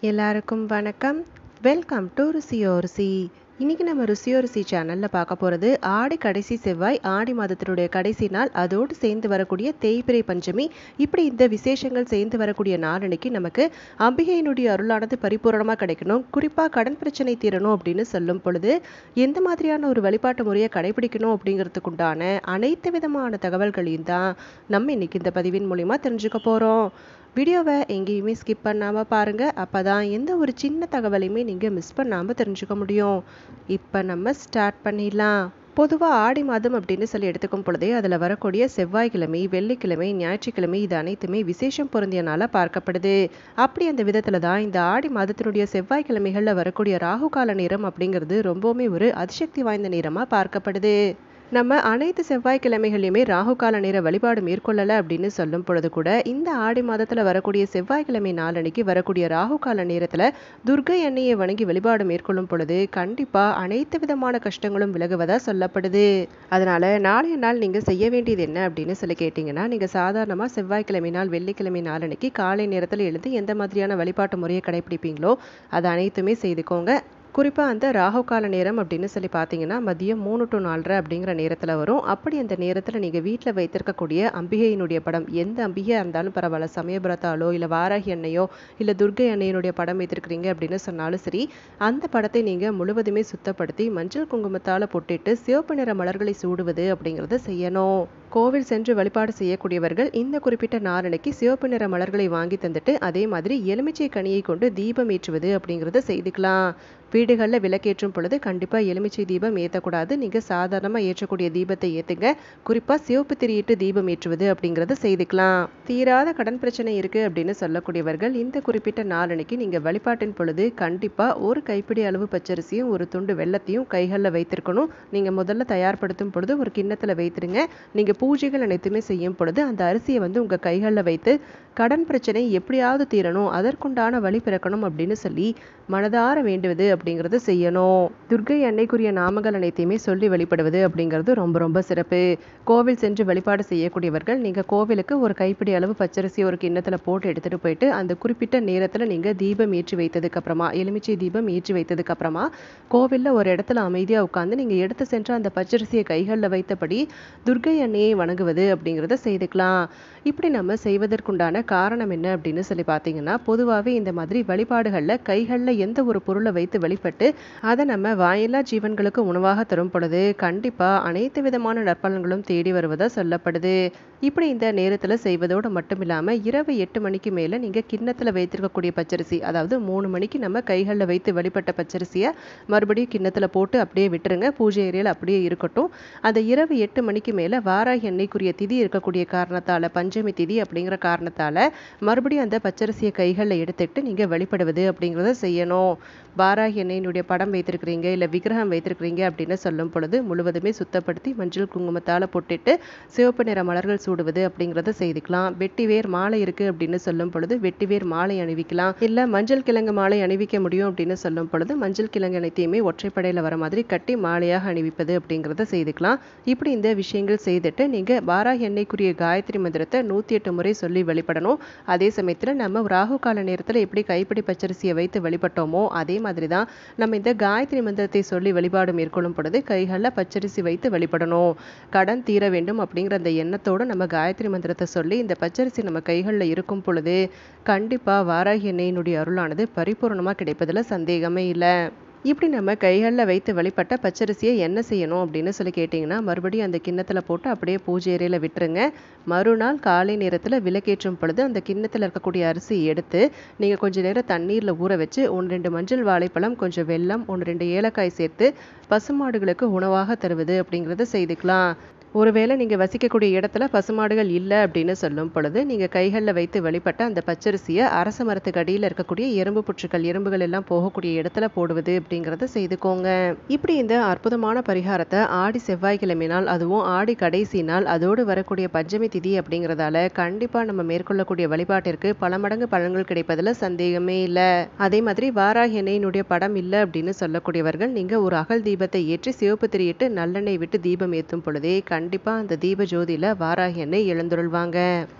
எல்லாருக்கும் வணக்கம் welcome to ருசியோ ருசி இன்னைக்கு நம்ம ருசியோ ருசி சேனலில் பார்க்க போகிறது ஆடி கடைசி செவ்வாய் ஆடி மாதத்தினுடைய கடைசி நாள் அதோடு சேர்ந்து வரக்கூடிய தேய்பிரை பஞ்சமி இப்படி இந்த விசேஷங்கள் சேர்ந்து வரக்கூடிய நாள் அன்னைக்கு நமக்கு அம்பிகையினுடைய அருளானது பரிபூரணமாக கிடைக்கணும் குறிப்பாக கடன் பிரச்சனை தீரணும் அப்படின்னு சொல்லும் பொழுது எந்த மாதிரியான ஒரு வழிபாட்டு முறையை கடைபிடிக்கணும் அப்படிங்கிறதுக்குண்டான அனைத்து விதமான தகவல்களையும் தான் நம்ம இன்னைக்கு இந்த பதிவின் மூலிமா தெரிஞ்சுக்க போகிறோம் வீடியோவை எங்கேயுமே ஸ்கிப் பண்ணாமல் பாருங்கள் அப்போ தான் எந்த ஒரு சின்ன தகவலையுமே நீங்கள் மிஸ் பண்ணாமல் தெரிஞ்சுக்க முடியும் இப்போ நம்ம ஸ்டார்ட் பண்ணிடலாம் பொதுவாக ஆடி மாதம் அப்படின்னு சொல்லி எடுத்துக்கும் பொழுதே அதில் வரக்கூடிய செவ்வாய்க்கிழமை வெள்ளிக்கிழமை ஞாயிற்றுக்கிழமை இது அனைத்துமே விசேஷம் பொருந்திய நாளாக பார்க்கப்படுது அப்படி அந்த விதத்தில் தான் இந்த ஆடி மாதத்தினுடைய செவ்வாய்க்கிழமைகளில் வரக்கூடிய ராகு கால நேரம் அப்படிங்கிறது ரொம்பவுமே ஒரு அதிசக்தி வாய்ந்த நேரமாக பார்க்கப்படுது நம்ம அனைத்து செவ்வாய்க்கிழமைகளையுமே ராகு கால நேர வழிபாடு மேற்கொள்ளலை அப்படின்னு சொல்லும் பொழுது கூட இந்த ஆடி மாதத்தில் வரக்கூடிய செவ்வாய்க்கிழமை நாளன்னைக்கு வரக்கூடிய ராகு கால நேரத்தில் துர்கை எண்ணெயை வணங்கி வழிபாடு மேற்கொள்ளும் பொழுது கண்டிப்பாக அனைத்து விதமான கஷ்டங்களும் விலகுவதா சொல்லப்படுது அதனால நாளைய நாள் நீங்கள் செய்ய வேண்டியது என்ன அப்படின்னு சொல்லி கேட்டிங்கன்னா நீங்கள் சாதாரணமாக செவ்வாய்க்கிழமை நாள் வெள்ளிக்கிழமை நாளன்னைக்கு காலை நேரத்தில் எழுந்து எந்த மாதிரியான வழிபாட்டு முறையை கடைபிடிப்பீங்களோ அது அனைத்துமே செய்துக்கோங்க குறிப்பாக அந்த ராகு கால நேரம் அப்படின்னு சொல்லி பார்த்தீங்கன்னா மதியம் மூணு டு நாலரை அப்படிங்கிற நேரத்தில் வரும் அப்படி அந்த நேரத்தில் நீங்கள் வீட்டில் வைத்திருக்கக்கூடிய அம்பிகையினுடைய படம் எந்த அம்பிகையாக இருந்தாலும் பரவாயில்ல சமயபுரத்தாலோ இல்லை வாராகி அன்னையோ இல்லை துர்கை அன்னையினுடைய படம் வைத்திருக்கிறீங்க அப்படின்னு சொன்னாலும் சரி அந்த படத்தை நீங்கள் முழுவதுமே சுத்தப்படுத்தி மஞ்சள் குங்குமத்தால் பொட்டிட்டு சிவப்பு நிற மலர்களை சூடுவது அப்படிங்கிறத செய்யணும் கோவில் சென்று வழிபாடு செய்யக்கூடியவர்கள் இந்த குறிப்பிட்ட நாரணைக்கு சிவப்பு நிற மலர்களை வாங்கி தந்துட்டு அதே மாதிரி எலுமிச்சை கனியை கொண்டு தீபம் ஏற்றுவது அப்படிங்கிறத செய்துக்கலாம் வீடுகளில் விளக்கேற்றும் பொழுது கண்டிப்பாக எலுமிச்சை தீபம் ஏற்றக்கூடாது நீங்கள் சாதாரணமாக ஏற்றக்கூடிய தீபத்தை ஏற்றுங்க குறிப்பாக சிவப்பு திரியிட்டு தீபம் ஏற்றுவது அப்படிங்கிறத செய்துக்கலாம் தீராத கடன் பிரச்சனை இருக்குது அப்படின்னு சொல்லக்கூடியவர்கள் இந்த குறிப்பிட்ட நாளனைக்கு நீங்கள் வழிபாட்டின் பொழுது கண்டிப்பாக ஒரு கைப்பிடி அளவு பச்சரிசியும் ஒரு துண்டு வெள்ளத்தையும் கைகளில் வைத்திருக்கணும் நீங்கள் முதல்ல தயார்படுத்தும் பொழுது ஒரு கிண்ணத்தில் வைத்திருங்க நீங்கள் பூஜைகள் அனைத்துமே செய்யும் பொழுது அந்த அரிசியை வந்து உங்கள் கைகளில் வைத்து கடன் பிரச்சனை எப்படியாவது தீரணும் அதற்குண்டான வழி பிறக்கணும் அப்படின்னு சொல்லி மனதார வேண்டுவது அப்படிங்கிறது செய்யணும் துர்கை அன்னைக்குரிய நாமங்கள் அனைத்தையுமே சொல்லி வழிபடுவது அப்படிங்கிறது ரொம்ப ரொம்ப சிறப்பு கோவில் சென்று வழிபாடு செய்யக்கூடியவர்கள் நீங்கள் கோவிலுக்கு ஒரு கைப்பிடி அளவு பச்சரிசி ஒரு கிண்ணத்தில் போட்டு எடுத்துகிட்டு போயிட்டு அந்த குறிப்பிட்ட நேரத்தில் நீங்கள் தீபம் ஏற்றி வைத்ததுக்கு அப்புறமா எலுமிச்சை தீபம் ஏற்றி வைத்ததுக்கு அப்புறமா கோவிலில் ஒரு இடத்துல அமைதியாக உட்காந்து நீங்கள் எடுத்து சென்ற அந்த பச்சரிசியை கைகளில் வைத்தபடி துர்கை அன்னையை வணங்குவது அப்படிங்கிறத செய்துக்கலாம் இப்படி நம்ம செய்வதற்குண்டான காரணம் என்ன அப்படின்னு சொல்லி பார்த்தீங்கன்னா பொதுவாகவே இந்த மாதிரி வழிபாடுகளில் கைகளில் எந்த ஒரு பொருளை வைத்து வழிபட்டு அதை நம்ம வாயில்லா ஜீவன்களுக்கு உணவாக தரும் பொழுது கண்டிப்பாக அனைத்து விதமான நற்பலன்களும் தேடி வருவதாக சொல்லப்படுது இப்படி இந்த நேரத்தில் செய்வதோடு மட்டும் இல்லாமல் இரவு எட்டு மணிக்கு மேலே நீங்கள் கிண்ணத்தில் வைத்திருக்கக்கூடிய பச்சரிசி அதாவது மூணு மணிக்கு நம்ம கைகளில் வைத்து வழிபட்ட பச்சரிசியை மறுபடியும் கிண்ணத்தில் போட்டு அப்படியே விட்டுருங்க பூஜை ஏரியாவில் அப்படியே இருக்கட்டும் அந்த இரவு எட்டு மணிக்கு மேலே வாராகி எண்ணெய்க்குரிய திதி இருக்கக்கூடிய காரணத்தால் பஞ்சமி திதி அப்படிங்கிற காரணத்தால் மறுபடியும் அந்த பச்சரிசியை கைகளில் எடுத்துக்கிட்டு நீங்கள் வழிபடுவது அப்படிங்கிறத செய்யணும் வாராகி எண்ணெயினுடைய படம் வைத்திருக்கிறீங்க இல்லை விக்கிரகம் வைத்திருக்கிறீங்க அப்படின்னு சொல்லும் பொழுது முழுவதுமே சுத்தப்படுத்தி மஞ்சள் குங்குமத்தால் பொட்டிட்டு சிவப்பு நிற மலர்கள் சூடுவது அப்படிங்கிறத செய்துக்கலாம் வெட்டிவேர் மாலை இருக்குது அப்படின்னு சொல்லும் பொழுது வெட்டிவேர் மாலை அணிவிக்கலாம் இல்லை மஞ்சள் கிழங்கு மாலை அணிவிக்க முடியும் அப்படின்னு சொல்லும் பொழுது மஞ்சள் கிழங்கு அனைத்தையுமே ஒற்றைப்படையில் வர மாதிரி கட்டி மாலையாக அணிவிப்பது அப்படிங்கிறத செய்துக்கலாம் இப்படி இந்த விஷயங்கள் செய்துட்டு நீங்கள் வாராகி எண்ணெய்க்குரிய காயத்ரி மந்திரத்தை நூற்றி எட்டு முறை சொல்லி வழிபடணும் அதே சமயத்தில் நம்ம ராகு கால நேரத்தில் எப்படி கைப்பிடி பச்சரிசியை வைத்து வழிபட்டோமோ அதே மாதிரி தான் நம்ம இந்த காயத்ரி மந்திரத்தை சொல்லி வழிபாடு மேற்கொள்ளும் பொழுது கைகளில் பச்சரிசி வைத்து வழிபடணும் கடன் தீர வேண்டும் அப்படிங்கிற அந்த எண்ணத்தோடு நம்ம காயத்ரி மந்திரத்தை சொல்லி இந்த பச்சரிசி நம்ம கைகளில் இருக்கும் பொழுது கண்டிப்பாக வாராகி எண்ணெயினுடைய அருளானது பரிபூர்ணமாக கிடைப்பதில் சந்தேகமே இல்லை இப்படி நம்ம கைகளில் வைத்து வழிபட்ட பச்சரிசியை என்ன செய்யணும் அப்படின்னு சொல்லி கேட்டிங்கன்னா மறுபடியும் அந்த கிண்ணத்தில் போட்டு அப்படியே பூஜை ஏரியில் விட்டுருங்க மறுநாள் காலை நேரத்தில் விளக்கேற்றும் பொழுது அந்த கிண்ணத்தில் இருக்கக்கூடிய அரிசி எடுத்து நீங்கள் கொஞ்சம் நேரம் தண்ணீரில் ஊற வச்சு ஒன்று ரெண்டு மஞ்சள் வாழைப்பழம் கொஞ்சம் வெல்லம் ஒன்று ரெண்டு ஏலக்காய் சேர்த்து பசுமாடுகளுக்கு உணவாக தருவது அப்படிங்கிறத செய்துக்கலாம் ஒருவேளை நீங்கள் வசிக்கக்கூடிய இடத்துல பசுமாடுகள் இல்லை அப்படின்னு சொல்லும் பொழுது நீங்கள் கைகளில் வைத்து வழிபட்ட அந்த பச்சரிசியை அரச மரத்துக்கு அடியில் இருக்கக்கூடிய எறும்பு புற்றுக்கள் எறும்புகள் எல்லாம் போகக்கூடிய இடத்துல போடுவது அப்படிங்கிறத செய்துக்கோங்க இப்படி இந்த அற்புதமான பரிகாரத்தை ஆடி செவ்வாய்க்கிழமை நாள் அதுவும் ஆடி கடைசி நாள் அதோடு வரக்கூடிய பஞ்சமி திதி அப்படிங்கிறதால கண்டிப்பாக நம்ம மேற்கொள்ளக்கூடிய வழிபாட்டிற்கு பல மடங்கு பலன்கள் கிடைப்பதில் சந்தேகமே இல்லை அதே மாதிரி வாராகி எண்ணெயினுடைய படம் இல்லை அப்படின்னு சொல்லக்கூடியவர்கள் நீங்கள் ஒரு அகல் தீபத்தை ஏற்றி சிவப்பு திரியிட்டு நல்லெண்ணெய் விட்டு தீபம் ஏற்றும் பொழுதே கண்டிப்பாக அந்த தீப ஜோதியில் வாராகி எண்ணெய் எழுந்துருள்வாங்க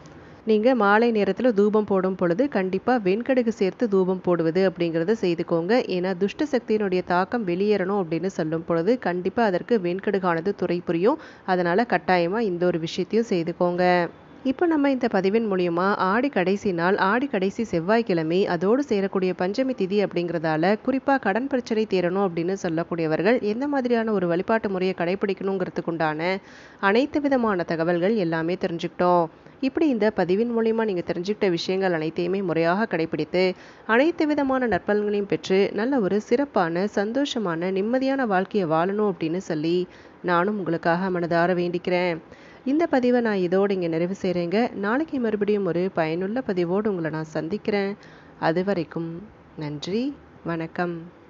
நீங்கள் மாலை நேரத்தில் தூபம் போடும் பொழுது கண்டிப்பாக வெண்கடுகு சேர்த்து தூபம் போடுவது அப்படிங்கிறத செய்துக்கோங்க ஏன்னா துஷ்ட சக்தியினுடைய தாக்கம் வெளியேறணும் அப்படின்னு சொல்லும் பொழுது கண்டிப்பாக அதற்கு வெண்கடுகானது துறை புரியும் அதனால் கட்டாயமாக இந்த ஒரு விஷயத்தையும் செய்துக்கோங்க இப்போ நம்ம இந்த பதிவின் மூலியமா ஆடி கடைசி நாள் ஆடி கடைசி செவ்வாய்க்கிழமை அதோடு சேரக்கூடிய பஞ்சமி திதி அப்படிங்கிறதால குறிப்பாக கடன் பிரச்சனை தீரணும் அப்படின்னு சொல்லக்கூடியவர்கள் எந்த மாதிரியான ஒரு வழிபாட்டு முறையை கடைபிடிக்கணுங்கிறதுக்குண்டான அனைத்து விதமான தகவல்கள் எல்லாமே தெரிஞ்சுக்கிட்டோம் இப்படி இந்த பதிவின் மூலிமா நீங்கள் தெரிஞ்சுக்கிட்ட விஷயங்கள் அனைத்தையுமே முறையாக கடைபிடித்து அனைத்து விதமான நற்பலன்களையும் பெற்று நல்ல ஒரு சிறப்பான சந்தோஷமான நிம்மதியான வாழ்க்கையை வாழணும் அப்படின்னு சொல்லி நானும் உங்களுக்காக மனதார வேண்டிக்கிறேன் இந்த பதிவை நான் இதோடு இங்கே நிறைவு செய்கிறேங்க நாளைக்கு மறுபடியும் ஒரு பயனுள்ள பதிவோடு உங்களை நான் சந்திக்கிறேன் அது வரைக்கும் நன்றி வணக்கம்